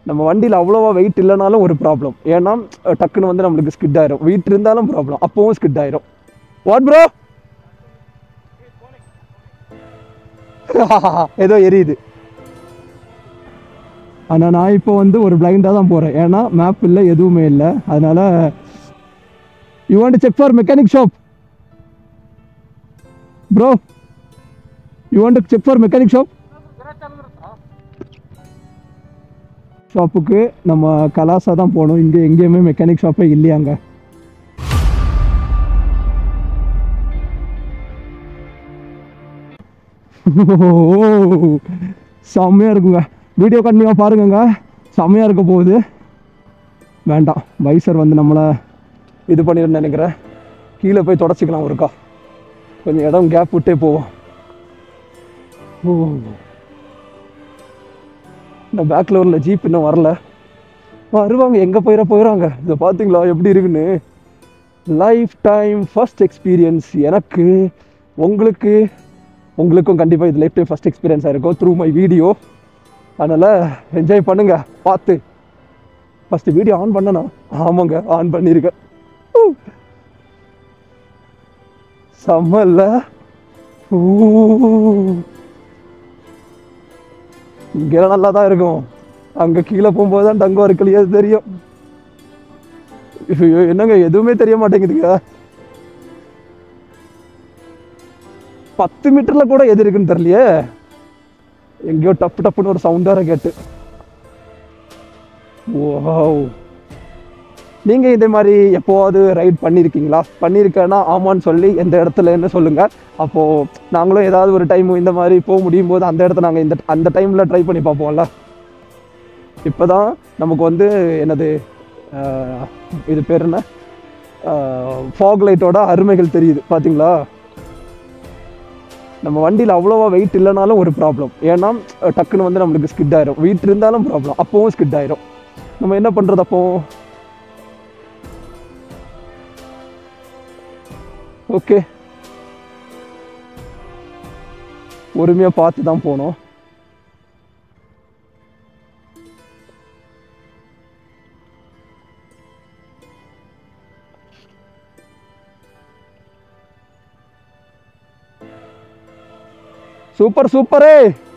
நம்ம வண்டியில் அவ்வளோவா வெயிட் இல்லைனாலும் ஒரு ப்ராப்ளம் ஏன்னா அஹ், டக்குன்னு வந்து நம்மளுக்கு ஸ்கிட் ஆயிரும் வெயிட் இருந்தாலும் ப்ராப்ளம் அப்பவும் ஸ்கிட் ஆயிரும் வாட் ப்ரோ ஏதோ எரியுது ஆனால் நான் இப்போ வந்து ஒரு பிளைண்டாக தான் போகிறேன் ஏன்னா மேப் இல்லை எதுவுமே இல்லை அதனால you want check for mechanic shop bro you want check for mechanic shop ஷாப்புக்கு நம்ம கலாசா தான் போகணும் இங்கே எங்கேயுமே மெக்கானிக் ஷாப்பே இல்லையாங்க செம்மையாக இருக்குங்க வீடியோ கண்டினியூவாக பாருங்கங்க செம்மையாக இருக்க போகுது வேண்டாம் வைசர் வந்து நம்மளை இது பண்ணிடுன்னு நினைக்கிறேன் கீழே போய் தொடச்சிக்கலாம் ஒருக்கா கொஞ்சம் இடம் கேப் விட்டே போவோம் ஓ இந்த பேக்கில் வரல ஜீப் இன்னும் வரல வருவாங்க எங்கே போயிட போயிடுறாங்க இதை பார்த்தீங்களா எப்படி இருக்குன்னு லைஃப் டைம் ஃபர்ஸ்ட் எக்ஸ்பீரியன்ஸ் எனக்கு உங்களுக்கு உங்களுக்கும் கண்டிப்பாக இது லைஃப் டைம் ஃபர்ஸ்ட் எக்ஸ்பீரியன்ஸாக இருக்கும் த்ரூ மை வீடியோ அதனால் என்ஜாய் பண்ணுங்க பார்த்து ஃபஸ்ட்டு வீடியோ ஆன் பண்ணனா ஆமாங்க ஆன் பண்ணியிருக்கேன் ஊ. செம்ம இல்ல ஊ. இங்கெல்லாம் நல்லா தான் இருக்கும் அங்கே கீழே போகும்போது தான் டங்கம் இருக்கலையே தெரியும் ஐயோ, என்னங்க எதுவுமே தெரிய மாட்டேங்குதுங்க பத்து மீட்டர்ல கூட எது இருக்குன்னு தெரியலையே எங்கேயோ டப்பு டப்புன்னு ஒரு சவுண்டார கேட்டு ஓ நீங்க இதே மாதிரி எப்போவாவது ரைட் பண்ணியிருக்கீங்களா பண்ணியிருக்கேன்னா ஆமான்னு சொல்லி எந்த இடத்துல என்ன சொல்லுங்க அப்போ நாங்களும் ஏதாவது ஒரு டைம் இந்த மாதிரி போக முடியும் போது அந்த இடத்த நாங்கள் இந்த அந்த டைம்ல ட்ரை பண்ணி பார்ப்போம்ல இப்போதான் நமக்கு வந்து என்னது ஆஹ், இது பேர் என்ன ஃபாக் லைட்டோட அருமைகள் தெரியுது பாத்தீங்களா நம்ம வண்டியில் அவ்வளோவா வெயிட் இல்லைனாலும் ஒரு ப்ராப்ளம் ஏன்னா அஹ், டக்குன்னு வந்து நம்மளுக்கு ஸ்கிட் ஆயிரும் வெயிட் இருந்தாலும் ப்ராப்ளம் அப்பவும் ஸ்கிட் ஆயிரும் நம்ம என்ன பண்ணுறது அப்போ ஓகே பொறுமையாக பார்த்து தான் போனோம் சூப்பர் சூப்பரே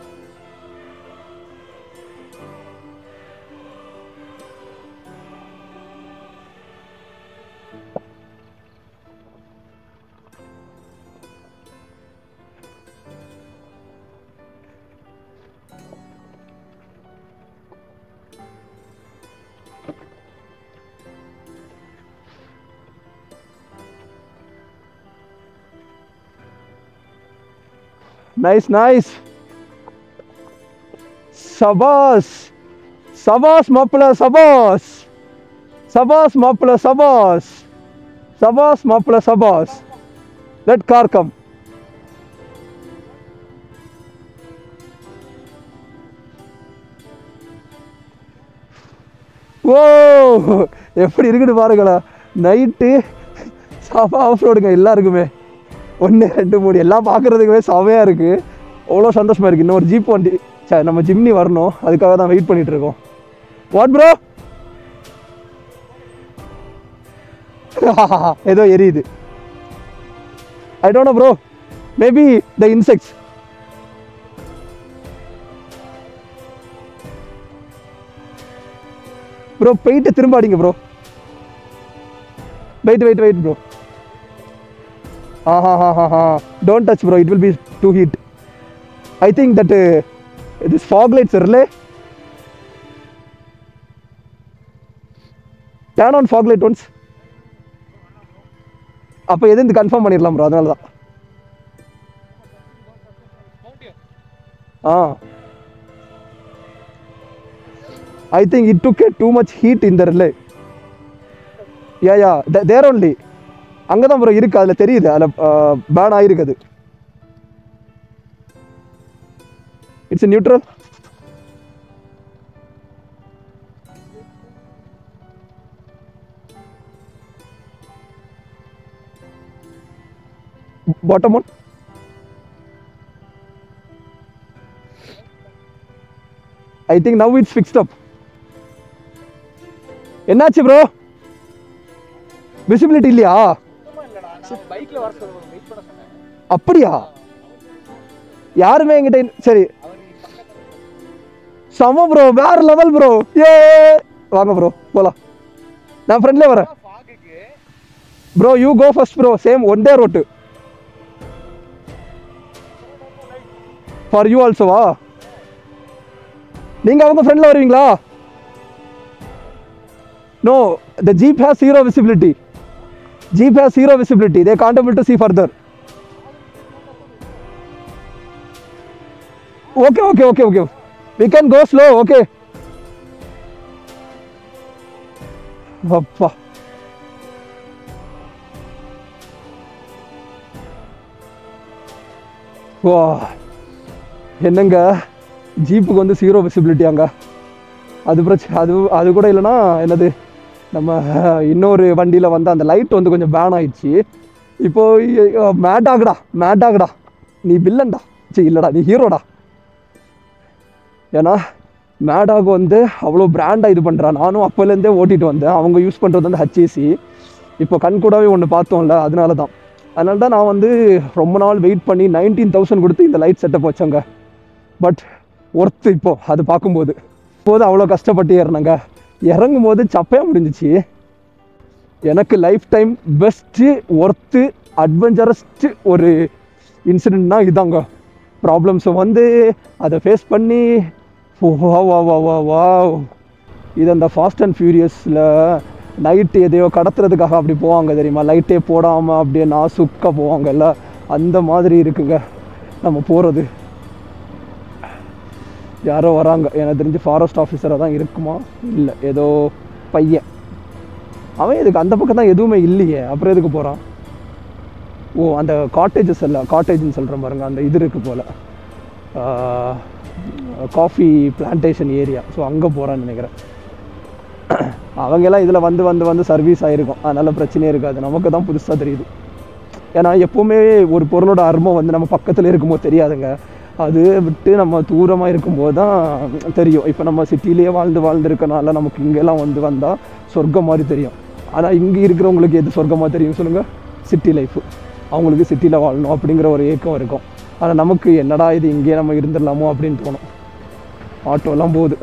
நைஸ் நைஸ் சபாஸ் சபாஸ் மாப்பிள்ள சபாஸ் சபாஸ் மாப்பிள்ள சபாஸ் சபாஸ் மாப்பிள்ள சபாஸ் லெட் கார் கம் ஓ எப்படி இருக்குன்னு பாருங்களா நைட்டு சபா ஆஃப் ரோடுங்க எல்லாருக்குமே ஒன்று ரெண்டு மூணு எல்லாம் பார்க்குறதுக்குமே செமையாக இருக்குது அவ்வளோ சந்தோஷமாக இருக்குது இன்னொரு ஜீப் வண்டி சே நம்ம ஜிம்னி வரணும் அதுக்காக தான் வெயிட் பண்ணிட்டு இருக்கோம் வாட் ப்ரோ ஏதோ எரியுது I don't know bro maybe the insects bro போயிட்டு திரும்ப அடிங்க bro wait wait wait bro ஆஹா ஹா ஹா ஹா don't touch bro it will be too heat I think that this fog lights relay டேன் ஆன் ஃபாக் லைட் ஒன்ஸ் அப்போ எது இந்த கன்ஃபார்ம் பண்ணிடலாம் ப்ரோ அதனால தான் ஆ I think it took too much heat இந்த relay yeah yeah there only அங்கே தான் ப்ரோ இருக்கு அதில் தெரியுது அதில் பேன் ஆகிருக்கு அது it's neutral bottom one I think now it's fixed up என்னாச்சு ப்ரோ விசிபிலிட்டி இல்லையா பைக்ல வர சொல்லுவாங்க வெயிட் பண்ண சொன்னாங்க அப்படியா யாருமே என்கிட்ட இல்ல- சரி செம ப்ரோ வேற லெவல் ப்ரோ ஏ வாங்க ப்ரோ போலாம் நான் ஃப்ரெண்ட்லேயே வரேன் ஃபாகுக்கு bro you go first bro same one day road for you ஆல்சோவா நீங்க அவங்க ஃப்ரெண்ட்ல வருவீங்களா no the jeep has zero visibility jeep has zero visibility they can't able to see further okay okay okay okay we can go slow okay அப்பா வா என்னங்க ஜீப்புக்கு வந்து zero visibility அங்க அது பிரச்சனை அது அது கூட இல்லைன்னா என்னது நம்ம அஹ், இன்னொரு வண்டியில் வந்து அந்த லைட் வந்து கொஞ்சம் பேன் ஆயிடுச்சு இப்போ மேட் ஆகுடா மேட் ஆகுடா நீ வில்லன்டா சரி இல்லைடா நீ ஹீரோடா ஏன்னா மேடாக் வந்து அவ்வளோ பிராண்டாக இது பண்ணுறா நானும் அப்போலேருந்தே ஓட்டிட்டு வந்தேன் அவங்க யூஸ் பண்ணுறது வந்து ஹச்ஏசி இப்போ கண் கூடவே ஒன்று பார்த்தோம்ல அதனால தான் அதனால தான் நான் வந்து ரொம்ப நாள் வெயிட் பண்ணி நைன்டீன் தௌசண்ட் கொடுத்து இந்த லைட் செட்டப் வச்சேங்க பட் ஒர்த்து இப்போ அது பார்க்கும்போது போது அவ்வளோ கஷ்டப்பட்டு ஏறினாங்க இறங்கும் போது சப்பையாக முடிஞ்சிச்சு எனக்கு லைஃப் டைம் பெஸ்ட்டு ஒர்த்து அட்வென்ச்சரஸ்ட்டு ஒரு இன்சிடென்ட்னா இதாங்க ப்ராப்ளம்ஸை வந்து அதை ஃபேஸ் பண்ணி வா வா வா வா வா இது அந்த ஃபாஸ்ட் அண்ட் ஃபியூரியஸில் நைட்டு எதையோ கடத்துறதுக்காக அப்படி போவாங்க தெரியுமா லைட்டே போடாமல் அப்படியே நாசுக்காக போவாங்கல்ல அந்த மாதிரி இருக்குங்க நம்ம போகிறது யாரோ வராங்க எனக்கு தெரிஞ்சு ஃபாரஸ்ட் ஆஃபீஸராக தான் இருக்குமா இல்லை ஏதோ பையன் அவன் எதுக்கு அந்த பக்கம் தான் எதுவுமே இல்லையே அப்புறம் எதுக்கு போகிறான் ஓ அந்த காட்டேஜஸ் எல்லாம் காட்டேஜ்னு சொல்கிறேன் பாருங்க அந்த இது இருக்குது போல் காஃபி பிளான்டேஷன் ஏரியா ஸோ அங்கே போகிறான்னு நினைக்கிறேன் அவங்கெல்லாம் இதில் வந்து வந்து வந்து சர்வீஸ் ஆகிருக்கும் அதனால் பிரச்சனையே இருக்காது நமக்கு தான் புதுசாக தெரியுது ஏன்னா எப்போவுமே ஒரு பொருளோட அருமம் வந்து நம்ம பக்கத்தில் இருக்கும்போது தெரியாதுங்க அது விட்டு நம்ம தூரமாக இருக்கும்போது தான் தெரியும் இப்போ நம்ம சிட்டிலேயே வாழ்ந்து வாழ்ந்துருக்கனால நமக்கு இங்கெல்லாம் வந்து வந்தால் சொர்க்கம் மாதிரி தெரியும் ஆனால் இங்கே இருக்கிறவங்களுக்கு எது சொர்க்கமாக தெரியும் சொல்லுங்கள் சிட்டி லைஃப் அவங்களுக்கு சிட்டியில் வாழணும் அப்படிங்கிற ஒரு ஏக்கம் இருக்கும் ஆனால் நமக்கு என்னடா இது இங்கேயே நம்ம இருந்துடலாமோ அப்படின்னு தோணும் ஆட்டோலாம் போகுது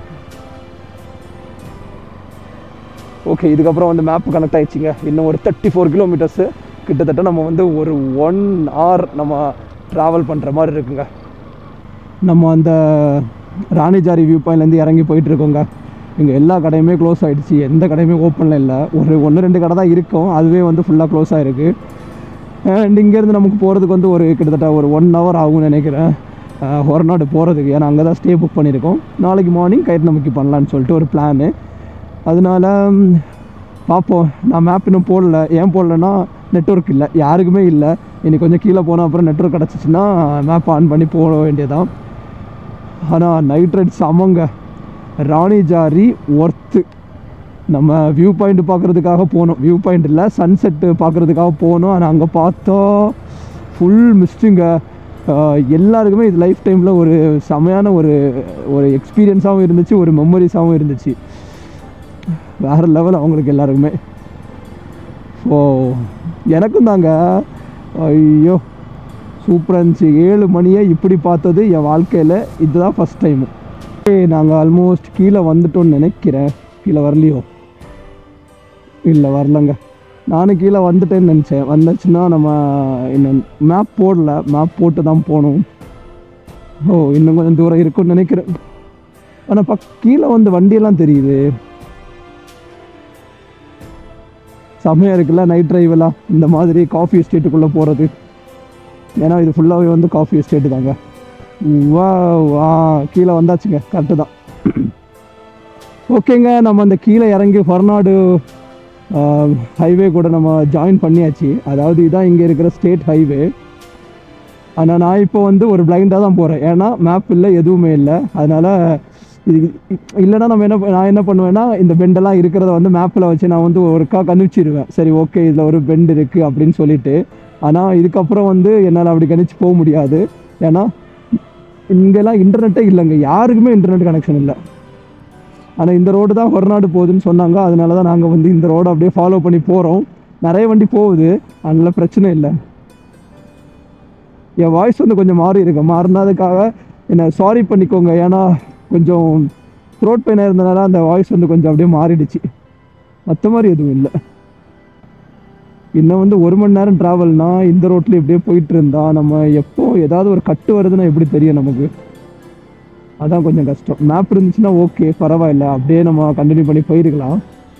ஓகே இதுக்கப்புறம் வந்து மேப் கனெக்ட் ஆயிடுச்சுங்க இன்னும் ஒரு தேர்ட்டி ஃபோர் கிலோமீட்டர்ஸு கிட்டத்தட்ட நம்ம வந்து ஒரு ஒன் hour நம்ம ட்ராவல் பண்ணுற மாதிரி இருக்குங்க நம்ம அந்த ராணிஜாரி வியூ பாயிண்ட்லேருந்து இறங்கி போயிட்டு இருக்கோங்க இங்கே எல்லா கடையுமே க்ளோஸ் ஆகிடுச்சு எந்த கடையுமே ஓப்பனில் இல்லை ஒரு ஒன்று ரெண்டு கடை தான் இருக்கும் அதுவே வந்து ஃபுல்லாக க்ளோஸ் ஆகிருக்கு அண்ட் இங்கேருந்து நமக்கு போகிறதுக்கு வந்து ஒரு கிட்டத்தட்ட ஒரு ஒன் ஹவர் ஆகும்னு நினைக்கிறேன் அஹ், ஹொரநாடு போகிறதுக்கு ஏன்னா அங்கே தான் ஸ்டே புக் பண்ணியிருக்கோம் நாளைக்கு மார்னிங் கைட் நமக்கு பண்ணலான்னு சொல்லிட்டு ஒரு பிளானு அதனால ம், பார்ப்போம் நான் மேப் இன்னும் போடல ஏன் போடலன்னா நெட்வொர்க் இல்லை யாருக்குமே இல்லை இனி கொஞ்சம் கீழே போனால் அப்புறம் நெட்வொர்க் கிடச்சிச்சின்னா மேப் ஆன் பண்ணி போக வேண்டியதான் ஆனால் நைட் ரைட் செமங்க ராணிஜாரி ஒர்த்து நம்ம வியூ பாயிண்ட் பார்க்குறதுக்காக போனோம் வியூ பாயிண்ட் இல்லை சன்செட்டு பார்க்குறதுக்காக போனோம் ஆனால் அங்கே பார்த்தா ஃபுல் மிஸ்டுங்க எல்லாருக்குமே இது லைஃப் டைமில் ஒரு செமையான ஒரு ஒரு எக்ஸ்பீரியன்ஸாகவும் இருந்துச்சு ஒரு மெமரிஸாகவும் இருந்துச்சு வேறு லெவல் அவங்களுக்கு எல்லாருக்குமே ஸோ எனக்கும் தாங்க ஐயோ சூப்பராக இருந்துச்சு ஏழு மணியை இப்படி பார்த்தது என் வாழ்க்கையில் இதுதான் ஃபஸ்ட் டைமு நாங்கள் ஆல்மோஸ்ட் கீழே வந்துட்டோம்னு நினைக்கிறேன் கீழே வரலையோ இல்லை வரலங்க நானும் கீழே வந்துட்டேன்னு நினச்சேன் வந்துச்சுன்னா நம்ம இன்னும் மேப் போடல மேப் போட்டு தான் போகணும் ஓ இன்னும் கொஞ்சம் தூரம் இருக்கும்னு நினைக்கிறேன் ஆனால் பக் கீழே வந்து வண்டியெல்லாம் தெரியுது செம்மையாக இருக்குல்ல நைட் டிரைவெல்லாம் இந்த மாதிரி காஃபி எஸ்டேட்டுக்குள்ளே போகிறது ஏன்னா இது ஃபுல்லாகவே வந்து காஃபி எஸ்டேட்டு தாங்க வா வா கீழே வந்தாச்சுங்க கரெக்டு தான் ஓகேங்க நம்ம அந்த கீழே இறங்கி ஃபர்நாடு ஹைவே கூட நம்ம ஜாயின் பண்ணியாச்சு அதாவது இதான் இங்கே இருக்கிற ஸ்டேட் ஹைவே ஆனால் நான் இப்போ வந்து ஒரு பிளைண்டாக தான் போகிறேன் ஏன்னா மேப் இல்லை எதுவுமே இல்லை அதனால் இது இல்லைன்னா நம்ம என்ன ப- நான் என்ன பண்ணுவேன்னா இந்த பெண்டெல்லாம் இருக்கிறத வந்து மேப்பில் வச்சு நான் வந்து ஒருக்கா கணிச்சிடுவேன் சரி ஓகே இதில் ஒரு பெண்ட் இருக்குது அப்படின்னு சொல்லிட்டு ஆனால் இதுக்கப்புறம் வந்து என்னால் அப்படி கணிச்சு போக முடியாது ஏன்னா இங்கெல்லாம் இன்டர்நெட்டே இல்லைங்க யாருக்குமே இன்டர்நெட் கனெக்ஷன் இல்லை ஆனால் இந்த ரோடு தான் ஹொரநாடு போகுதுன்னு சொன்னாங்க அதனால தான் நாங்கள் வந்து இந்த ரோடை அப்படியே ஃபாலோ பண்ணி போகிறோம் நிறைய வண்டி போகுது அதனால பிரச்சனை இல்லை என் வாய்ஸ் வந்து கொஞ்சம் மாறி இருக்கு மாறினதுக்காக என்னை சாரி பண்ணிக்கோங்க ஏன்னா கொஞ்சம் த்ரோட் பெயினாக இருந்தனால அந்த வாய்ஸ் வந்து கொஞ்சம் அப்படியே மாறிடுச்சு மற்ற மாதிரி எதுவும் இல்லை இன்னும் வந்து ஒரு மணி நேரம் ட்ராவல்னா இந்த ரோட்டில் இப்படியே போயிட்டு இருந்தா நம்ம எப்போ ஏதாவது ஒரு கட்டு வருதுன்னா எப்படி தெரியும் நமக்கு அதான் கொஞ்சம் கஷ்டம் மேப் இருந்துச்சுன்னா ஓகே பரவாயில்ல அப்படியே நம்ம கண்டினியூ பண்ணி போயிருக்கலாம்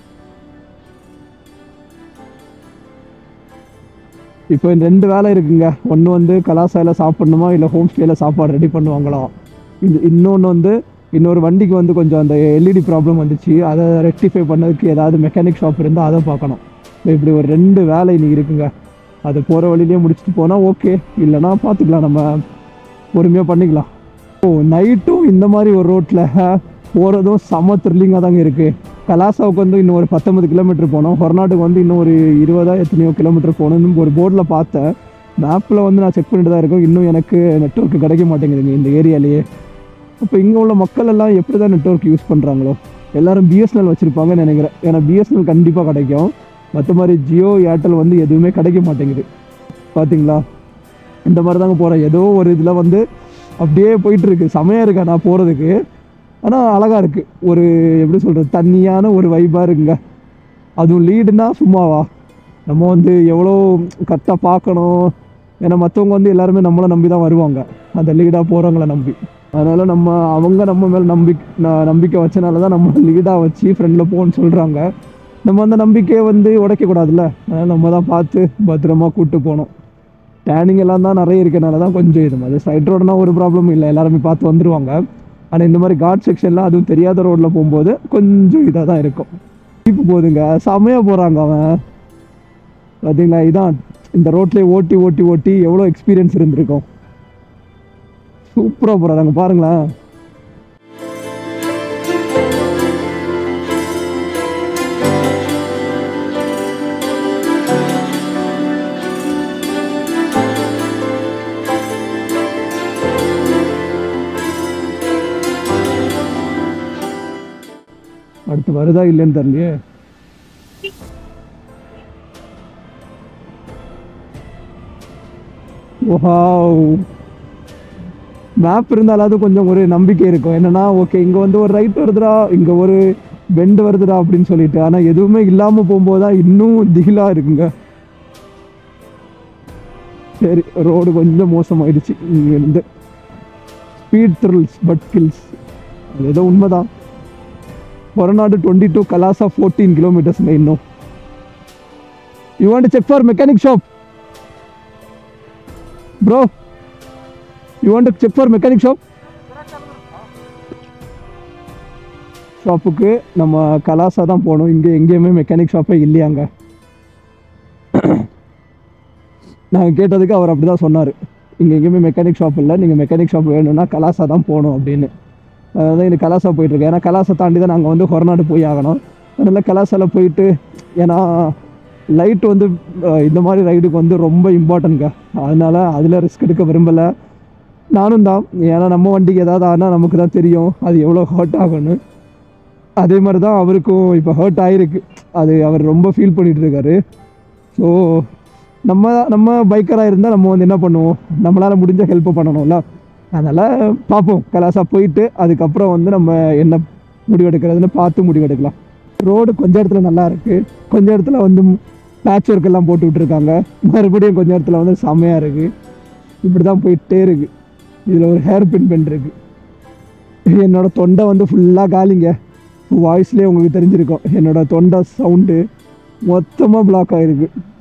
இப்போ இந்த ரெண்டு வேலை இருக்குங்க ஒன்று வந்து கலாசாயில் சாப்பிடணுமா இல்லை ஹோம் ஸ்டேயில் சாப்பாடு ரெடி பண்ணுவாங்களாம் இது இன்னொன்று வந்து இன்னொரு வண்டிக்கு வந்து கொஞ்சம் அந்த எல்இடி ப்ராப்ளம் வந்துச்சு அதை ரெக்டிஃபை பண்ணதுக்கு ஏதாவது மெக்கானிக் ஷாப் இருந்தால் அதை பார்க்கணும் இப்படி ஒரு ரெண்டு வேலை இன்னைக்கு இருக்குங்க அது போகிற வழியிலேயே முடிச்சுட்டு போனால் ஓகே இல்லைன்னா பார்த்துக்கலாம் நம்ம பொறுமையாக பண்ணிக்கலாம் ஓ நைட்டும் இந்த மாதிரி ஒரு ரோட்டில் போகிறதும் செம த்ரில்லிங்காக தாங்க இருக்குது கலாசாவுக்கு வந்து இன்னும் ஒரு பத்தொன்பது கிலோமீட்டர் போனோம் ஹொரநாட்டுக்கு வந்து இன்னும் ஒரு இருபதா எத்தனையோ கிலோமீட்டர் போகணும்னு ஒரு போர்டில் பார்த்தேன் மேப்பில் வந்து நான் செக் பண்ணிட்டு தான் இருக்கேன் இன்னும் எனக்கு நெட்ஒர்க் கிடைக்க மாட்டேங்குதுங்க இந்த ஏரியாலேயே அப்போ இங்கே உள்ள மக்கள் எல்லாம் எப்படி தான் நெட்ஒர்க் யூஸ் பண்ணுறாங்களோ எல்லாரும் பிஎஸ்என்எல் வச்சுருப்பாங்கன்னு நினைக்கிறேன் ஏன்னா பிஎஸ்என்எல் கண்டிப்பாக கிடைக்கும் மற்ற மாதிரி ஜியோ ஏர்டெல் வந்து எதுவுமே கிடைக்க மாட்டேங்குது பார்த்தீங்களா இந்த மாதிரி தாங்க போகிறேன் ஏதோ ஒரு இதில் வந்து அப்படியே போயிட்டு இருக்கு செமையாக இருக்கா நான் போகிறதுக்கு ஆனால் அழகாக இருக்குது ஒரு எப்படி சொல்கிறது தண்ணியான ஒரு வைபாக இருக்குங்க அதுவும் லீடுனா சும்மாவா நம்ம வந்து எவ்வளோ கரெக்டாக பார்க்கணும் ஏன்னா மற்றவங்க வந்து எல்லாருமே நம்மளை நம்பி தான் வருவாங்க அந்த லீடாக போகிறவங்கள நம்பி அதனால் நம்ம அவங்க நம்ம மேலே நம்பிக் ந- நம்பிக்கை வச்சனால தான் நம்ம லீடாக வச்சு ஃப்ரெண்டில் போகணும்னு சொல்கிறாங்க நம்ம அந்த நம்பிக்கையை வந்து உடைக்கக்கூடாதுல்ல அதனால் நம்ம தான் பார்த்து பத்திரமா கூப்பிட்டு போகணும் டேனிங் எல்லாம் தான் நிறைய இருக்கனால தான் கொஞ்சம் இது மாதிரி சைட் ரோடுனா ஒரு ப்ராப்ளம் இல்லை எல்லாருமே பார்த்து வந்துருவாங்க ஆனால் இந்த மாதிரி காட் செக்ஷன்லாம் அதுவும் தெரியாத ரோட்டில் போகும்போது கொஞ்சம் இதாக தான் இருக்கும் ஜீப்பு போகுதுங்க செமையாக போகிறாங்க அவன் பார்த்தீங்களா இதான் இந்த ரோட்லேயே ஓட்டி ஓட்டி ஓட்டி எவ்வளோ எக்ஸ்பீரியன்ஸ் இருந்திருக்கும் சூப்பராக போகிறாங்க பாருங்களேன் அடுத்து வருதா இல்லைன்னு தெரியலையே வாவ் மேப் இருந்தாலாவது கொஞ்சம் ஒரு நம்பிக்கை இருக்கும் என்னன்னா ஓகே இங்கே வந்து ஒரு ரைட் வருதுடா இங்கே ஒரு பெண்டு வருதுடா அப்படின்னு சொல்லிட்டு ஆனால் எதுவுமே இல்லாமல் போகும்போது தான் இன்னும் திகிலாக இருக்குங்க சரி ரோடு கொஞ்சம் மோசமாயிடுச்சு இங்கேருந்து ஸ்பீட் த்ரில்ஸ் பட் கில்ஸ் அது ஏதோ உண்மைதான் Horanadu twenty two Kalasa fourteen kilometres ಇನ್ನು you want check for mechanic shop bro you want check for mechanic shop ஷாப்புக்கு நம்ம கலாசா தான் போகணும் இங்கே எங்கேயுமே மெக்கானிக் ஷாப்பே இல்லையாங்க நாங்கள் கேட்டதுக்கு அவர் அப்படி தான் சொன்னார் இங்கே எங்கேயுமே மெக்கானிக் ஷாப் இல்லை நீங்கள் மெக்கானிக் ஷாப் வேணும்னா கலாசா தான் போகணும் அப்படின்னு அதான் எனக்கு கலாசா போயிட்டுருக்கு ஏன்னா கலாசை தாண்டி தான் நாங்கள் வந்து ஹொரநாடு போய் ஆகணும் அதனால் கலாசாவில் போயிட்டு ஏன்னா லைட் வந்து அஹ், இந்த மாதிரி ரைடுக்கு வந்து ரொம்ப இம்பார்ட்டன்ட்ங்க அதனால் அதில் ரிஸ்க் எடுக்க விரும்பலை நானும் தான் ஏன்னா நம்ம வண்டிக்கு ஏதாவது ஆனால் நமக்கு தான் தெரியும் அது எவ்வளோ ஹர்ட் ஆகும்னு அதே மாதிரி தான் அவருக்கும் இப்போ ஹர்ட் ஆகிருக்கு அது அவர் ரொம்ப ஃபீல் பண்ணிட்டு இருக்காரு ஸோ நம்ம நம்ம பைக்கராக இருந்தால் நம்ம வந்து என்ன பண்ணுவோம் நம்மளால் முடிஞ்ச ஹெல்ப் பண்ணணும்ல அதனால் பார்ப்போம் கலாசா போயிட்டு அதுக்கப்புறம் வந்து நம்ம என்ன முடிவெடுக்கிறதுன்னு பார்த்து முடிவெடுக்கலாம் ரோடு கொஞ்ச இடத்துல நல்லா இருக்குது கொஞ்ச இடத்துல வந்து பேட்ச் ஒர்க் எல்லாம் போட்டு விட்ருக்காங்க மறுபடியும் கொஞ்ச இடத்துல வந்து செம்மையாக இருக்குது இப்படி தான் போயிட்டே இருக்குது இதில் ஒரு ஹேர் பின் பென் இருக்குது என்னோட தொண்டை வந்து ஃபுல்லாக காலிங்க வாய்ஸ்லேயே உங்களுக்கு தெரிஞ்சிருக்கும் என்னோட தொண்டை சவுண்டு மொத்தமாக பிளாக் ஆகிருக்கு